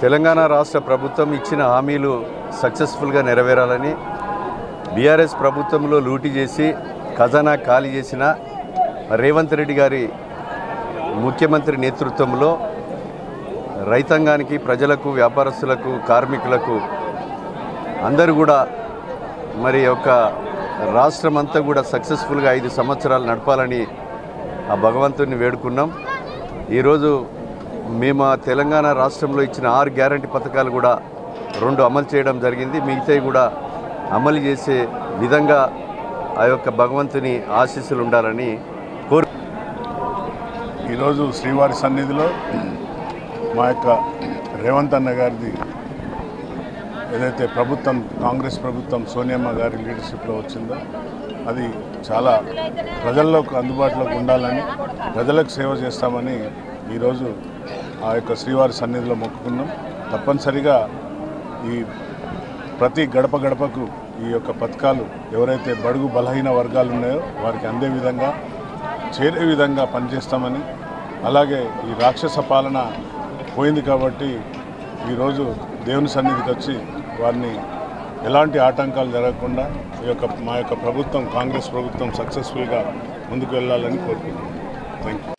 తెలంగాణ రాష్ట్ర ప్రభుత్వం ఇచ్చిన హామీలు సక్సెస్ఫుల్గా నెరవేరాలని బీఆర్ఎస్ ప్రభుత్వంలో లూటీ చేసి ఖజానా ఖాళీ చేసిన రేవంత్ రెడ్డి గారి ముఖ్యమంత్రి నేతృత్వంలో రైతాంగానికి ప్రజలకు వ్యాపారస్తులకు కార్మికులకు అందరూ కూడా మరి యొక్క రాష్ట్రం అంతా కూడా సక్సెస్ఫుల్గా ఐదు సంవత్సరాలు నడపాలని ఆ భగవంతుని వేడుకున్నాం ఈరోజు మేము ఆ తెలంగాణ రాష్ట్రంలో ఇచ్చిన ఆరు గ్యారంటీ పథకాలు కూడా రెండు అమలు చేయడం జరిగింది మిగతావి కూడా అమలు చేసే విధంగా ఆ యొక్క భగవంతుని ఆశీస్సులు ఉండాలని కోరు ఈరోజు శ్రీవారి సన్నిధిలో మా యొక్క రేవంత్ అన్న గారిది ఏదైతే ప్రభుత్వం కాంగ్రెస్ ప్రభుత్వం సోనియమ్మ గారి లీడర్షిప్లో వచ్చిందో అది చాలా ప్రజల్లోకి అందుబాటులోకి ఉండాలని ప్రజలకు సేవ చేస్తామని ఈరోజు ఆ యొక్క శ్రీవారి సన్నిధిలో మొక్కుకున్నాం తప్పనిసరిగా ఈ ప్రతి గడప గడపకు ఈ యొక్క పథకాలు ఎవరైతే బడుగు బలహీన వర్గాలు ఉన్నాయో వారికి అందే విధంగా చేరే విధంగా పనిచేస్తామని అలాగే ఈ రాక్షస పాలన పోయింది కాబట్టి ఈరోజు దేవుని సన్నిధికి వచ్చి వారిని ఎలాంటి ఆటంకాలు జరగకుండా ఈ యొక్క మా యొక్క ప్రభుత్వం కాంగ్రెస్ ప్రభుత్వం సక్సెస్ఫుల్గా ముందుకు వెళ్ళాలని కోరుకుంటున్నాం థ్యాంక్ యూ